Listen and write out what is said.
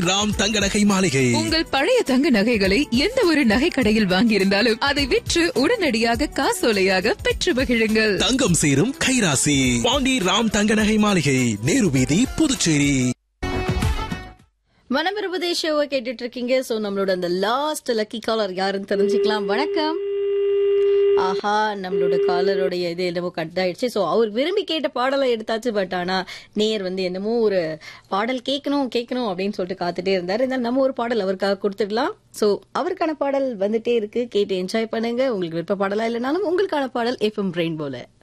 ராம் தங்க நகை மாளிகை உங்கள் பழைய தங்க நகைகளை எந்த ஒரு நகை கடையில் வாங்கியிருந்தாலும் அதை விற்று உடனடியாக காசோலையாக பெற்று மகிழுங்கள் தங்கம் சேரும் கைராசி பாண்டி ராம் தங்க நகை மாளிகை நேரு வீதி புதுச்சேரி மனம் விரும்புதே ஷோவை கேட்டுட்டு இருக்கீங்க சோ நம்மளோட அந்த லாஸ்ட் லக்கி காலர் யாருன்னு தெரிஞ்சுக்கலாம் வணக்கம் ஆஹா நம்மளோட காலருடைய இது என்னமோ கட் ஆயிடுச்சு ஸோ அவர் விரும்பி கேட்ட பாடலை எடுத்தாச்சு பட் ஆனா நேர் வந்து என்னமோ ஒரு பாடல் கேட்கணும் கேட்கணும் அப்படின்னு சொல்லிட்டு காத்துட்டே இருந்தாரு இருந்தாலும் நம்ம ஒரு பாடல் அவருக்காக கொடுத்துடலாம் ஸோ அவருக்கான பாடல் வந்துட்டே இருக்கு கேட்டு என்ஜாய் பண்ணுங்க உங்களுக்கு விருப்ப பாடலா இல்லைனாலும் உங்களுக்கான பாடல் எஃப்எம் பிரெயின் போல